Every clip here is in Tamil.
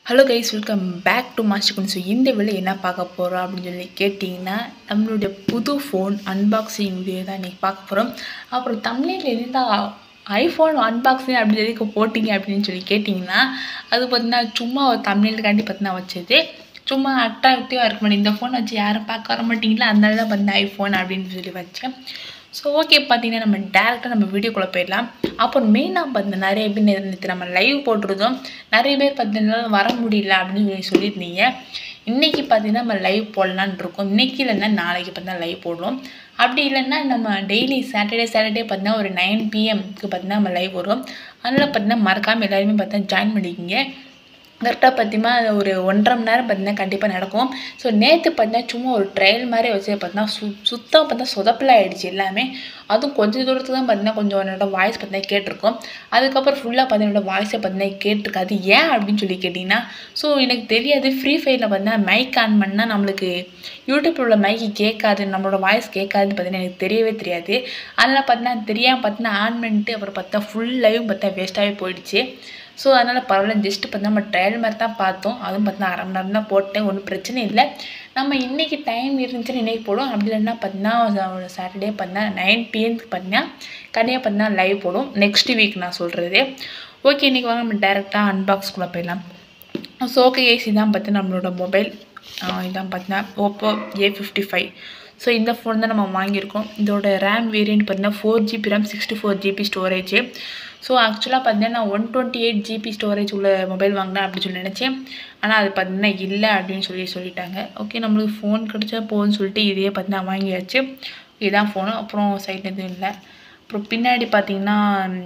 hello guys welcome back to master குன் ஸோ இந்த வேலை என்ன பார்க்க போகிறோம் அப்படின்னு சொல்லி கேட்டிங்கன்னா நம்மளுடைய புது ஃபோன் அன்பாக்சிங் வீடியோ தான் இன்றைக்கி பார்க்க போகிறோம் அப்புறம் தமிழில் இருந்தால் ஐஃபோன் அன்பாக்சிங் அப்படின்னு சொல்லி இப்போ போட்டிங்க அப்படின்னு சொல்லி கேட்டிங்கன்னா அது பார்த்தீங்கன்னா சும்மா ஒரு தமிழுக்காண்டி பார்த்தீங்கன்னா வச்சது சும்மா அட்ராக்டிவாக இருக்க மாட்டேன் இந்த ஃபோன் வச்சு யாரும் பார்க்க வர மாட்டீங்களா அதனால தான் பார்த்தீங்கன்னா ஐஃபோன் அப்படின்னு சொல்லி வச்சேன் ஸோ ஓகே பார்த்தீங்கன்னா நம்ம டேரெக்டாக நம்ம வீடியோக்குள்ளே போயிடலாம் அப்புறம் மெயினாக பார்த்தீங்கன்னா நிறைய பேர் நேற்று நம்ம லைவ் போட்டிருந்தோம் நிறைய பேர் பார்த்தீங்கன்னா வர முடியல அப்படின்னு சொல்லி சொல்லியிருந்தீங்க இன்றைக்கி பார்த்தீங்கன்னா நம்ம லைவ் போடலான்னு இருக்கோம் இன்றைக்கி இல்லைன்னா நாளைக்கு பார்த்தீங்கன்னா லைவ் போடுவோம் அப்படி இல்லைன்னா நம்ம டெய்லி சாட்டர்டே சாட்டர்டே பார்த்தீங்கன்னா ஒரு நைன் பிஎம்க்கு பார்த்தீங்கன்னா நம்ம லைவ் வரும் அதனால் பார்த்தீங்கன்னா மறக்காமல் எல்லாருமே பார்த்தீங்கன்னா ஜாயின் பண்ணிக்கிங்க கரெக்டாக பார்த்தீங்கன்னா ஒரு ஒன்றரை மணி நேரம் பார்த்தீங்கன்னா கண்டிப்பாக நடக்கும் ஸோ நேற்று பார்த்தீங்கன்னா சும்மா ஒரு ட்ரையல் மாதிரி வச்சு பார்த்தீங்கன்னா சு சுத்தம் பார்த்தா சொதப்பில் ஆகிடுச்சு எல்லாமே அதுவும் கொஞ்சம் தூரத்துக்கு தான் பார்த்தீங்கன்னா கொஞ்சம் என்னோட வாய்ஸ் பார்த்தீங்கன்னா கேட்டிருக்கோம் அதுக்கப்புறம் ஃபுல்லாக பார்த்தீங்கன்னா வாய்ஸை பார்த்தீங்கன்னா கேட்டிருக்காது ஏன் அப்படின்னு சொல்லி கேட்டிங்கன்னா ஸோ எனக்கு தெரியாது ஃப்ரீ ஃபயரில் பார்த்தீங்கன்னா மைக் ஆன் பண்ணால் நம்மளுக்கு யூடியூப்பில் உள்ள மைக்கு கேட்காது நம்மளோட வாய்ஸ் கேட்காதுன்னு பார்த்தீங்கன்னா எனக்கு தெரியவே தெரியாது அதனால் பார்த்தீங்கன்னா தெரியாமல் பார்த்தீங்கன்னா ஆன் பண்ணிட்டு அப்புறம் பார்த்தா ஃபுல் லைவ் பார்த்தா வேஸ்ட்டாகவே போயிடுச்சு ஸோ அதனால் பரவாயில்ல ஜஸ்ட்டு பார்த்தா நம்ம ட்ரையல் மாதிரி தான் பார்த்தோம் அதுவும் பார்த்தா அரை மணி நேரம் தான் போட்டேன் ஒன்றும் பிரச்சனை இல்லை நம்ம இன்றைக்கி டைம் இருந்துச்சுன்னு இன்றைக்கி போடும் அப்படி இல்லைன்னா பார்த்தீங்கன்னா சாட்டர்டே பார்த்தீங்கன்னா நைன் பிஎம்க்கு பார்த்தீங்கன்னா கண்டிப்பாக பார்த்தீங்கன்னா லைவ் போடும் நெக்ஸ்ட் வீக் நான் சொல்கிறது ஓகே இன்றைக்கி வாங்க நம்ம டேரெக்டாக அன்பாக்ஸ்குள்ளே போயிடலாம் ஸோ ஓகே ஏசி தான் பார்த்து நம்மளோட மொபைல் இதான் பார்த்தீங்கன்னா Oppo A fifty five so இந்த ஃபோன் தான் நம்ம வாங்கியிருக்கோம் இதோட ரேம் வேரியன்ட் பார்த்தீங்கன்னா four GB RAM sixty four GB storage so ஆக்சுவலாக பார்த்தீங்கன்னா நான் one twenty eight GB storage உள்ள மொபைல் வாங்கினேன் அப்படின்னு சொல்லி நினச்சேன் ஆனால் அது பார்த்தீங்கன்னா இல்லை அப்படின்னு சொல்லி சொல்லிட்டாங்க ஓகே நம்மளுக்கு ஃபோன் கிடச்சா போகும்னு சொல்லிட்டு இதையே பார்த்தீங்கன்னா வாங்கியாச்சு இதுதான் ஃபோனு அப்புறம் சைட் எதுவும் இல்லை அப்புறம் பின்னாடி பார்த்தீங்கன்னா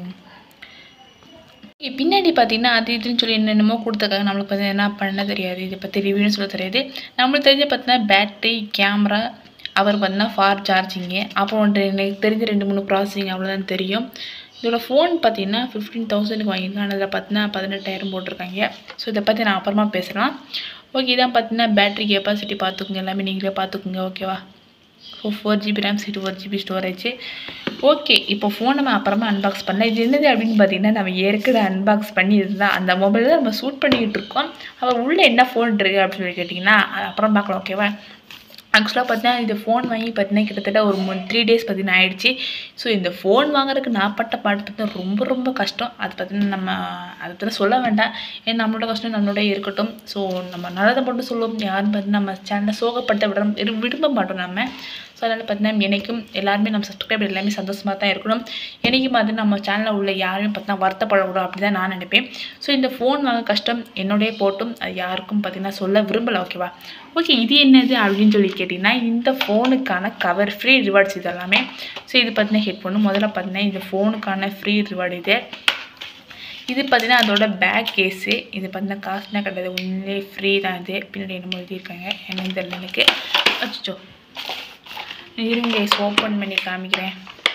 பின்னாடி பார்த்தீங்கன்னா அது இதுன்னு சொல்லி என்னென்னமோ கொடுத்துருக்காங்க நம்மளுக்கு வந்து என்ன பண்ண தெரியாது இதை பற்றி ரிவ்யூன்னு சொல்ல தெரியாது நம்மளுக்கு தெரிஞ்ச பார்த்தீங்கன்னா பேட்ரி கேமரா அவர் பார்த்தீங்கன்னா ஃபார் சார்ஜிங்கு அப்புறம் எனக்கு தெரிஞ்ச ரெண்டு மூணு ப்ராசஸிங் அவ்வளோதான் தெரியும் இதோட ஃபோன் பார்த்தீங்கன்னா ஃபிஃப்டீன் தௌசண்ட்க்கு வாங்கியிருக்காங்க அதில் பார்த்தீங்கன்னா பதினெட்டாயிரம் போட்டிருக்காங்க ஸோ இதை பற்றி நான் அப்புறமா பேசுகிறேன் ஓகே இதான் பார்த்தீங்கன்னா பேட்ரி கெப்பாசிட்டி பார்த்துக்குங்க எல்லாமே நீங்களே பார்த்துக்குங்க ஓகேவா so four GB RAM sixty four GB storage okay இப்போ ஃபோன் நம்ம அப்புறமா அன்பாக்ஸ் பண்ணலாம் இது என்னது அப்படின்னு பார்த்தீங்கன்னா நம்ம ஏற்கனவே அன்பாக்ஸ் பண்ணி இதுதான் அந்த மொபைல் தான் நம்ம ஷூட் பண்ணிக்கிட்டு இருக்கோம் அவர் உள்ளே என்ன ஃபோன் இருக்குது அப்படின்னு சொல்லி கேட்டிங்கன்னா அப்புறம் பார்க்கலாம் ஓகேவா ஆக்சுவலாக பார்த்தீங்கன்னா இந்த ஃபோன் வாங்கி பார்த்தீங்கன்னா கிட்டத்தட்ட ஒரு மூணு த்ரீ டேஸ் பார்த்தீங்கன்னா ஆயிடுச்சு ஸோ இந்த ஃபோன் வாங்குறதுக்கு நான் பட்ட பாட்டு பார்த்தீங்கன்னா ரொம்ப ரொம்ப கஷ்டம் அது பார்த்தீங்கன்னா நம்ம அதை பற்றி சொல்ல வேண்டாம் ஏன்னா நம்மளோட கஷ்டம் நம்மளோட இருக்கட்டும் ஸோ நம்ம நல்லதை மட்டும் சொல்லுவோம் யாரும் பார்த்தீங்கன்னா நம்ம சேனலை சோகப்படுத்த விட விரும்ப மாட்டோம் நம்ம ஸோ அதனால் பார்த்தீங்கன்னா எனக்கும் எல்லாருமே நம்ம சப்ஸ்கிரைபர் எல்லாமே சந்தோஷமாக தான் இருக்கணும் எனக்கும் பார்த்து நம்ம சேனலில் உள்ள யாருமே பார்த்தீங்கன்னா வருத்தப்படக்கூடாது அப்படி தான் நான் நினைப்பேன் ஸோ இந்த ஃபோன் வாங்க கஷ்டம் என்னோடய போட்டும் அது யாருக்கும் பார்த்தீங்கன்னா சொல்ல விரும்பலை ஓகேவா ஓகே இது என்னது அப்படின்னு சொல்லி கேட்டிங்கன்னா இந்த ஃபோனுக்கான கவர் ஃப்ரீ ரிவார்ட்ஸ் இது எல்லாமே ஸோ இது பார்த்தீங்கன்னா ஹெட்ஃபோனு முதல்ல பார்த்தீங்கன்னா இந்த ஃபோனுக்கான ஃப்ரீ ரிவார்டு இது இது பார்த்தீங்கன்னா அதோட பேக் கேஸு இது பார்த்தீங்கன்னா காசுலாம் கிடையாது உண்மையிலே ஃப்ரீ தான் இது பின்னாடி என்னமோ எழுதியிருக்காங்க என்னன்னு தெரியல எனக்கு அச்சோ இருங்க ஓப்பன் பண்ணி காமிக்கிறேன்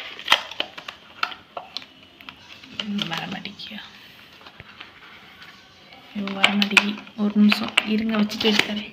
வர மாட்டேங்கியா வர மாட்டேங்கி ஒரு நிமிஷம் இருங்க வச்சுட்டு எடுத்துறேன்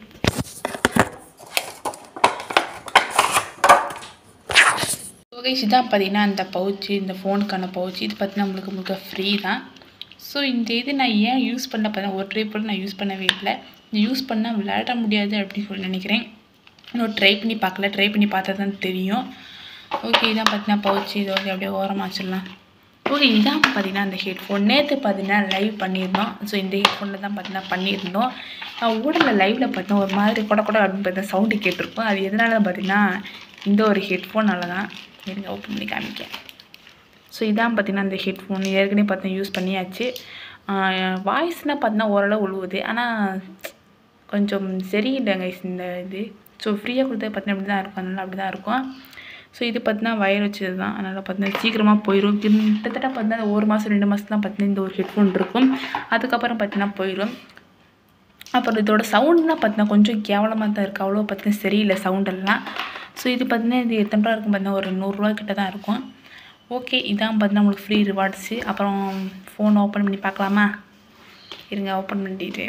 ஓகேஷ் இதான் பார்த்தீங்கன்னா அந்த பவுச்சு இந்த ஃபோனுக்கான பவுச்சு இது பார்த்தீங்கன்னா நம்மளுக்கு முழுக்க ஃப்ரீ தான் ஸோ இந்த இது நான் ஏன் யூஸ் பண்ண பார்த்தேன் ஒரு ட்ரை கூட நான் யூஸ் பண்ணவே இல்லை யூஸ் பண்ணால் விளையாட முடியாது அப்படின்னு சொல்லி நினைக்கிறேன் இன்னும் ட்ரை பண்ணி பார்க்கல ட்ரை பண்ணி பார்த்தா தான் தெரியும் ஓகே இதான் பார்த்தீங்கன்னா பவுச்சு இது ஓகே அப்படியே ஓரமாக வச்சிடலாம் ஓகே இதான் பார்த்தீங்கன்னா அந்த ஹெட்ஃபோன் நேற்று பார்த்தீங்கன்னா லைவ் பண்ணியிருந்தோம் ஸோ இந்த ஹெட்ஃபோனில் தான் பார்த்தீங்கன்னா பண்ணியிருந்தோம் நான் ஊடலில் லைவில் பார்த்தோம் ஒரு மாதிரி கூட கூட அப்படின்னு பார்த்தா சவுண்டு கேட்டிருக்கோம் அது எதனால பார்த்தீங்கன்னா இந்த ஒரு ஹெட்ஃபோனால தான் இருங்க ஓப்பன் பண்ணி காமிக்க ஸோ இதான் பார்த்தீங்கன்னா அந்த ஹெட்ஃபோன் ஏற்கனவே பார்த்தா யூஸ் பண்ணியாச்சு வாய்ஸ்னால் பார்த்தீங்கன்னா ஓரளவு உழுவுது ஆனால் கொஞ்சம் சரியில்லைங்க இந்த இது ஸோ ஃப்ரீயாக கொடுத்தது பார்த்தீங்கன்னா அப்படி தான் இருக்கும் அதனால் அப்படி தான் இருக்கும் ஸோ இது பார்த்தீங்கன்னா வயர் வச்சது தான் அதனால் பார்த்தீங்கன்னா சீக்கிரமாக போயிடும் கிட்டத்தட்ட பார்த்தீங்கன்னா ஒரு மாதம் ரெண்டு மாதம் தான் பார்த்தீங்கன்னா இந்த ஒரு ஹெட்ஃபோன் இருக்கும் அதுக்கப்புறம் பார்த்தீங்கன்னா போயிடும் அப்புறம் இதோட சவுண்ட்லாம் பார்த்தீங்கன்னா கொஞ்சம் கேவலமாக தான் இருக்குது அவ்வளோ பார்த்தீங்கன்னா சரியில்லை சவுண்டெல்லாம் ஸோ இது பார்த்தீங்கன்னா இது எத்தனை ரூபா இருக்கும் பார்த்தீங்கன்னா ஒரு நூறுரூவா கிட்ட தான் இருக்கும் ஓகே இதான் பார்த்தீங்கன்னா உங்களுக்கு ஃப்ரீ ரிவார்ட்ஸு அப்புறம் ஃபோன் ஓப்பன் பண்ணி பார்க்கலாமா இருங்க ஓப்பன் பண்ணிட்டு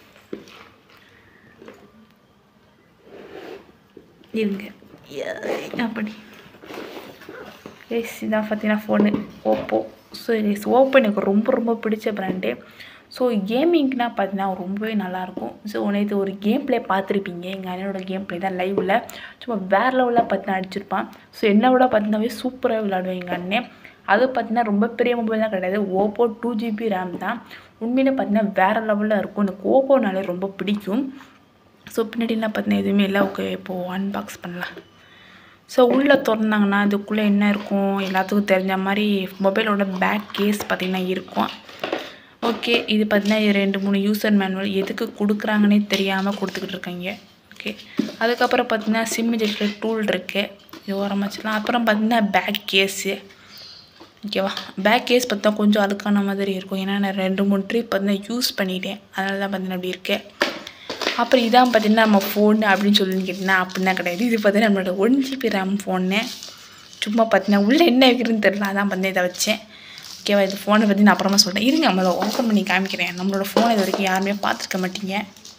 இருங்க அப்படி எஸ் இதான் பார்த்தீங்கன்னா phone Oppo so yes Oppo எனக்கு ரொம்ப ரொம்ப பிடிச்ச ப்ராண்டு ஸோ கேமிங்னா பார்த்தீங்கன்னா ரொம்பவே நல்லாயிருக்கும் ஸோ நேற்று ஒரு கேம் ப்ளே பார்த்துருப்பீங்க எங்கள் அண்ணனோட கேம் ப்ளே தான் லைவில் சும்மா வேறு லெவலில் பார்த்தீங்கன்னா அடிச்சிருப்பான் ஸோ என்ன விட பார்த்தீங்கன்னாவே சூப்பராக விளாடுவேன் எங்கள் அண்ணன் அது பார்த்தீங்கன்னா ரொம்ப பெரிய மொபைல் தான் கிடையாது ஓப்போ டூ ஜிபி ரேம் தான் உண்மையிலே பார்த்தீங்கன்னா வேறு லெவலில் இருக்கும் எனக்கு ஓப்போனாலே ரொம்ப பிடிக்கும் ஸோ பின்னாடிலாம் பார்த்தீங்கன்னா எதுவுமே இல்லை ஓகே இப்போது அன்பாக்ஸ் பண்ணலாம் ஸோ உள்ளே திறந்தாங்கன்னா இதுக்குள்ளே என்ன இருக்கும் எல்லாத்துக்கும் தெரிஞ்ச மாதிரி மொபைலோட பேக் கேஸ் பார்த்திங்கன்னா இருக்கும் ஓகே இது பார்த்தீங்கன்னா இது ரெண்டு மூணு யூசர் மேனுவல் எதுக்கு கொடுக்குறாங்கன்னே தெரியாமல் கொடுத்துக்கிட்டு இருக்காங்க ஓகே அதுக்கப்புறம் பார்த்தீங்கன்னா சிம் ஜெட்டில் டூல் இருக்குது இது ஓரமாக வச்சுக்கலாம் அப்புறம் பார்த்தீங்கன்னா பேக் கேஸு ஓகேவா பேக் கேஸ் பார்த்தா கொஞ்சம் அழுக்கான மாதிரி இருக்கும் ஏன்னா நான் ரெண்டு மூணு ட்ரிப் பார்த்தீங்கன்னா யூஸ் பண்ணிட்டேன் அதனால தான் பார்த்தீங்கன்னா அப்படி இருக்கேன் அப்புறம் இதான் பார்த்தீங்கன்னா நம்ம ஃபோன் அப்படின்னு சொல்லி கேட்டிங்கன்னா அப்படின்னா கிடையாது இது பார்த்தீங்கன்னா நம்மளோட ஒன் ஜிபி ரேம் ஃபோனு சும்மா பார்த்தீங்கன்னா உள்ளே என்ன வைக்கிறதுன்னு தெரியல அதான் பார்த்தீங்கன்னா இதை வச்சேன் ஓகேவா இது ஃபோனை பற்றி நான் அப்புறமா சொல்கிறேன் இருங்க நம்மளை ஓப்பன் பண்ணி காமிக்கிறேன் நம்மளோட ஃபோனை இது வரைக்கும் யாருமே பார்த்துருக்க மாட்டீங்க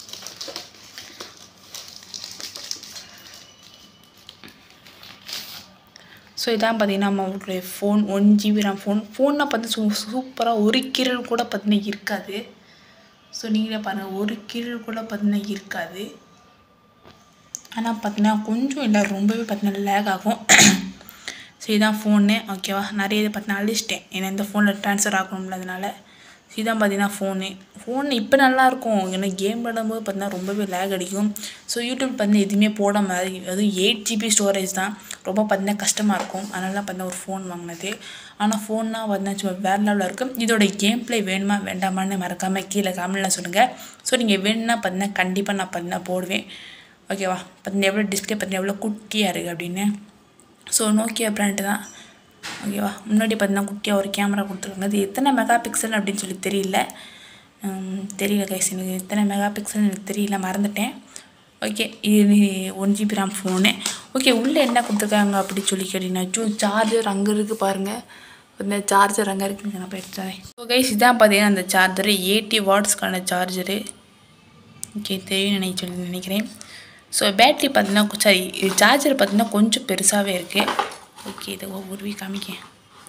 ஸோ இதான் பார்த்தீங்கன்னா நம்மளுடைய phone one GB RAM phone ஃபோன்னா பார்த்து சூ சூப்பராக ஒரு கீரல் கூட பார்த்தீங்கன்னா இருக்காது ஸோ நீங்களே பாருங்கள் ஒரு கீழ் கூட பார்த்தீங்கன்னா இருக்காது ஆனால் பார்த்தீங்கன்னா கொஞ்சம் இல்லை ரொம்பவே பார்த்தீங்கன்னா லேக் ஆகும் ஸோ இதுதான் ஃபோனு ஓகேவா நிறைய இது பார்த்தீங்கன்னா அழிச்சிட்டேன் ஏன்னா இந்த ஃபோனில் ட்ரான்ஸ்ஃபர் ஆகணும்ல அதனால இதுதான் பார்த்தீங்கன்னா ஃபோனு ஃபோன் இப்போ நல்லாயிருக்கும் ஏன்னா கேம் விளாடும்போது பார்த்தீங்கன்னா ரொம்பவே லேக் அடிக்கும் ஸோ யூடியூப் பார்த்தீங்கன்னா எதுவுமே போட மாதிரி அதுவும் எயிட் ஜிபி ஸ்டோரேஜ் தான் ரொம்ப பார்த்தீங்கன்னா கஷ்டமாக இருக்கும் அதனால பார்த்தீங்கன்னா ஒரு ஃபோன் வாங்கினது ஆனால் ஃபோன்னா பார்த்தீங்கன்னா சும்மா வேறு லெவலில் இருக்கும் இதோட கேம் ப்ளே வேணுமா வேண்டாமான்னு மறக்காமல் கீழே கமெண்ட்டில் சொல்லுங்கள் ஸோ நீங்கள் வேணும்னா பார்த்தீங்கன்னா கண்டிப்பாக நான் பார்த்தீங்கன்னா போடுவேன் ஓகேவா பார்த்தீங்கன்னா எவ்வளோ டிஸ்பிளே பார்த்தீங்கன்னா எவ்வளோ குட்டியாக இருக்குது அப்படின்னு ஸோ நோக்கியா பிராண்டு தான் ஓகேவா முன்னாடி பார்த்தீங்கன்னா குட்டியாக ஒரு கேமரா கொடுத்துருக்காங்க அது எத்தனை மெகா பிக்சல் அப்படின்னு சொல்லி தெரியல ஹம், தெரியல கைஸ் எனக்கு எத்தனை மெகா பிக்சல் எனக்கு தெரியல மறந்துட்டேன் ஓகே இது one GB RAM phone okay உள்ளே என்ன கொடுத்துருக்காங்க அப்படி சொல்லி கேட்டீங்கன்னா சார்ஜர் அங்கே இருக்குது பாருங்கள் இந்த சார்ஜர் அங்கே இருக்குங்க நான் போய் எடுத்துறேன் ஸோ கைஸ் இதான் பார்த்தீங்கன்னா அந்த சார்ஜரு எயிட்டி வாட்ஸ்க்கான சார்ஜரு ஓகே தெரியும் நினைக்க சொல்லி நினைக்கிறேன் ஸோ பேட்ரி பார்த்தீங்கன்னா சாரி சார்ஜர் பார்த்தீங்கன்னா கொஞ்சம் பெருசாகவே இருக்குது ஓகே இதை ஒவ்வொரு காமிக்கேன்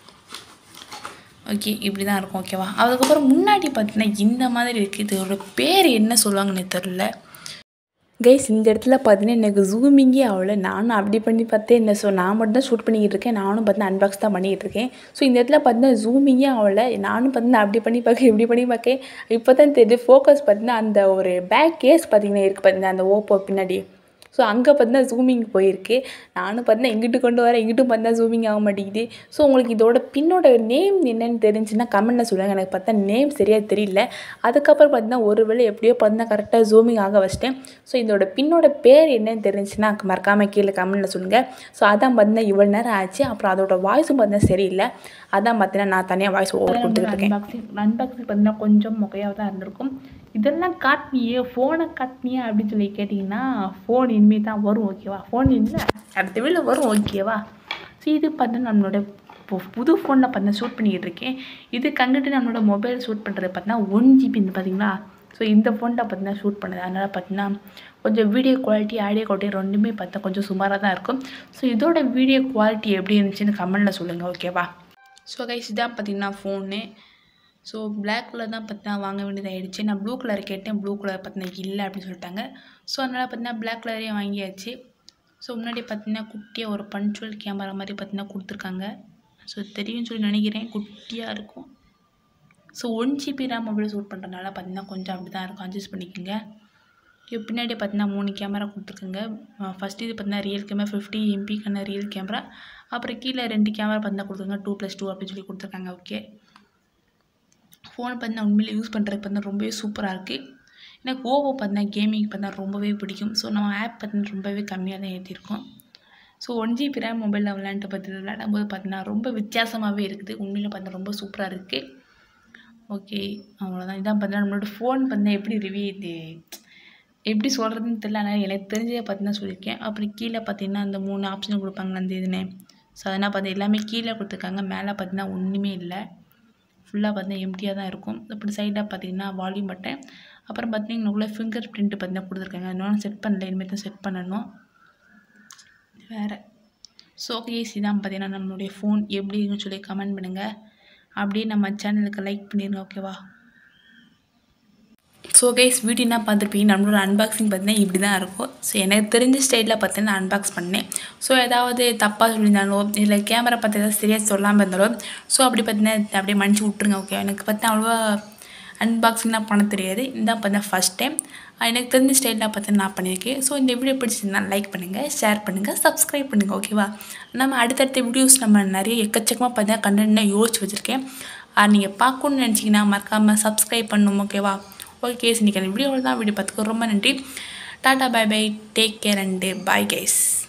ஓகே இப்படி தான் இருக்கும் ஓகேவா அதுக்கப்புறம் முன்னாடி பார்த்தீங்கன்னா இந்த மாதிரி இருக்குது இதோட பேர் என்ன சொல்லுவாங்கன்னு தெரில கைஸ் இந்த இடத்துல பார்த்தீங்கன்னா எனக்கு ஜூமிங்கே ஆகல நானும் அப்படி பண்ணி பார்த்தேன் என்ன ஸோ நான் மட்டும் தான் ஷூட் பண்ணிக்கிட்டு இருக்கேன் நானும் பார்த்தீங்கன்னா அன்பாக்ஸ் தான் பண்ணிக்கிட்டு இருக்கேன் ஸோ இந்த இடத்துல பார்த்தீங்கன்னா ஜூமிங்கே ஆகல நானும் பார்த்தீங்கன்னா அப்படி பண்ணி பார்க்க இப்படி பண்ணி பார்க்க இப்போ தான் தெரியுது ஃபோக்கஸ் பார்த்தீங்கன்னா அந்த ஒரு பேக் கேஸ் பார்த்தீங்கன்னா இருக்குது பார்த்தீங்கன்னா அந்த ஓப்போ பின்னாடி ஸோ அங்கே பார்த்தீங்கன்னா ஜூமிங் போயிருக்கு நானும் பார்த்தீங்கன்னா இங்கிட்டு கொண்டு வரேன் இங்கிட்டும் பார்த்தீங்கன்னா ஜூமிங் ஆக மாட்டேங்குது ஸோ உங்களுக்கு இதோட பின்னோட நேம் என்னன்னு தெரிஞ்சுன்னா கமெண்ட்டில் சொல்லுங்கள் எனக்கு பார்த்தா நேம் சரியாக தெரியல அதுக்கப்புறம் பார்த்தீங்கன்னா ஒரு வேளை எப்படியோ பார்த்தீங்கன்னா கரெக்டாக ஜூமிங் ஆக வச்சிட்டேன் ஸோ இதோட பின்னோட பேர் என்னன்னு தெரிஞ்சுன்னா மறக்காமல் கீழே கமெண்ட்டில் சொல்லுங்கள் ஸோ அதான் பார்த்தீங்கன்னா இவ்வளோ நேரம் ஆச்சு அப்புறம் அதோட வாய்ஸும் பார்த்தீங்கன்னா சரியில்லை அதான் பார்த்தீங்கன்னா நான் தனியாக வாய்ஸ் ஓவர் கொடுத்துக்கிட்டு இருக்கேன் அன்பாக்சிங் அன்பாக்சிங் பார்த்தீங்கன்னா கொஞ்சம் மொக்கையாக தான் இருந்திருக்கும் இதெல்லாம் காட்டினியே ஃபோனை காட்டினியே அப்படின்னு சொல்லி கேட்டிங்கன்னா ஃபோன் இனிமேல் தான் வரும் ஓகேவா ஃபோன் இல்லை அடுத்த வீடியோ வரும் ஓகேவா ஸோ இது பார்த்தீங்கன்னா நம்மளோட இப்போ புது ஃபோனில் பார்த்தீங்கன்னா ஷூட் பண்ணிக்கிட்டு இருக்கேன் இது கண்டுட்டு நம்மளோட மொபைல் ஷூட் பண்ணுறது பார்த்தீங்கன்னா ஒன் ஜிபி பார்த்தீங்களா ஸோ இந்த ஃபோனில் பார்த்தீங்கன்னா ஷூட் பண்ணுது அதனால் பார்த்தீங்கன்னா கொஞ்சம் வீடியோ குவாலிட்டி ஆடியோ குவாலிட்டி ரெண்டுமே பார்த்தா கொஞ்சம் சுமாராக தான் இருக்கும் ஸோ இதோட வீடியோ குவாலிட்டி எப்படி இருந்துச்சுன்னு கமெண்ட்டில் சொல்லுங்கள் ஓகேவா ஸோ கைஸ் இதான் பார்த்தீங்கன்னா ஃபோனு ஸோ பிளாக் கலர் தான் பார்த்தீங்கன்னா வாங்க வேண்டியதாகிடுச்சு நான் ப்ளூ கலர் கேட்டேன் ப்ளூ கலர் பார்த்தீங்கன்னா இல்லை அப்படின்னு சொல்லிட்டாங்க ஸோ அதனால் பார்த்தீங்கன்னா பிளாக் கலரே வாங்கியாச்சு ஸோ முன்னாடி பார்த்தீங்கன்னா குட்டியாக ஒரு பஞ்சுவல் கேமரா மாதிரி பார்த்தீங்கன்னா கொடுத்துருக்காங்க ஸோ தெரியும்னு சொல்லி நினைக்கிறேன் குட்டியாக இருக்கும் so one GB RAM mobile shoot பண்ணுறதுனால பார்த்தீங்கன்னா கொஞ்சம் அப்படி தான் இருக்கும் அட்ஜஸ்ட் பண்ணிக்கோங்க இப்போ பின்னாடி பார்த்தீங்கன்னா மூணு கேமரா கொடுத்துருக்குங்க ஃபஸ்ட் இது பார்த்தீங்கன்னா ரியல் கேமரா ஃபிஃப்டி எம்பிக்கான ரியல் கேமரா அப்புறம் கீழே ரெண்டு கேமரா பார்த்தீங்கன்னா கொடுத்துருங்க டூ ப்ளஸ் டூ அப்படின்னு சொல்லி கொடுத்துருக்காங்க ஓகே ஃபோன் பார்த்தீங்கன்னா உண்மையிலே யூஸ் பண்ணுறதுக்கு பார்த்தீங்கன்னா ரொம்பவே சூப்பராக இருக்குது எனக்கு ஓவோ பார்த்தீங்கன்னா கேமிங் பார்த்தீங்கன்னா ரொம்பவே பிடிக்கும் ஸோ நம்ம ஆப் பார்த்தீங்கன்னா ரொம்பவே கம்மியாக தான் ஏற்றிருக்கோம் ஸோ ஒன் ஜிபி ரேம் மொபைலில் விளையாண்டு பார்த்து விளையாடும்போது பார்த்தீங்கன்னா ரொம்ப வித்தியாசமாகவே இருக்குது உண்மையிலே பார்த்தீங்கன்னா ரொம்ப சூப்பராக இருக்குது ஓகே அவ்வளோதான் இதான் பார்த்தீங்கன்னா நம்மளோட ஃபோன் பார்த்தீங்கன்னா எப்படி ரிவ்யூ இது எப்படி சொல்கிறதுன்னு தெரியல ஆனால் எனக்கு தெரிஞ்சதை பார்த்தீங்கன்னா சொல்லியிருக்கேன் அப்புறம் கீழே பார்த்தீங்கன்னா அந்த மூணு ஆப்ஷன் கொடுப்பாங்களா அந்த இதுன்னு ஸோ அதனால் பார்த்து எல்லாமே கீழே கொடுத்துருக்காங்க மேலே பார்த்தீங்கன்னா ஒன்றுமே இல்லை ஃபுல்லாக பார்த்தீங்கன்னா எம்டியாக தான் இருக்கும் இப்படி சைடாக பார்த்தீங்கன்னா வால்யூம் பட்டன் அப்புறம் பார்த்தீங்கன்னா உள்ள ஃபிங்கர் பிரிண்ட் பார்த்தீங்கன்னா கொடுத்துருக்காங்க இன்னும் செட் பண்ணல இனிமேல் தான் செட் பண்ணணும் வேறு ஸோ கேஸ் இதான் பார்த்தீங்கன்னா நம்மளுடைய ஃபோன் எப்படி இருக்குன்னு சொல்லி கமெண்ட் பண்ணுங்கள் அப்படியே நம்ம சேனலுக்கு லைக் பண்ணிடுங்க ஓகேவா ஸோ கைஸ் வீடியோ என்ன பார்த்துருப்பீங்க நம்மளோட அன்பாக்சிங் பார்த்தீங்கன்னா இப்படி தான் இருக்கும் ஸோ எனக்கு தெரிஞ்ச ஸ்டைலில் பார்த்தீங்கன்னா அன்பாக்ஸ் பண்ணேன் ஸோ ஏதாவது தப்பாக சொல்லியிருந்தாலோ இல்லை கேமரா பார்த்து ஏதாவது சரியாக சொல்லாமல் இருந்தாலோ ஸோ அப்படி பார்த்தீங்கன்னா அப்படியே மன்னிச்சு விட்ருங்க ஓகே எனக்கு பார்த்தா அவ்வளோவா அன்பாக்சிங்லாம் பண்ண தெரியாது இதான் பார்த்தா ஃபஸ்ட் டைம் எனக்கு தெரிஞ்ச ஸ்டைலில் பார்த்தீங்கன்னா நான் பண்ணியிருக்கேன் ஸோ இந்த வீடியோ பிடிச்சிருந்தா லைக் பண்ணுங்கள் ஷேர் பண்ணுங்கள் சப்ஸ்கிரைப் பண்ணுங்கள் ஓகேவா நம்ம அடுத்தடுத்த வீடியோஸ் நம்ம நிறைய எக்கச்சக்கமாக பார்த்தீங்கன்னா கண்டென்ட்லாம் யோசிச்சு வச்சுருக்கேன் அது நீங்கள் பார்க்கணுன்னு நினச்சிங்கன்னா மறக்காமல் சப்ஸ்கிரைப் பண்ணணும் ஓகேவா ஓகே இன்றைக்கி அந்த வீடியோவில் தான் வீடியோ பார்த்துக்கோ ரொம்ப நன்றி டாட்டா bye bye take care and bye guys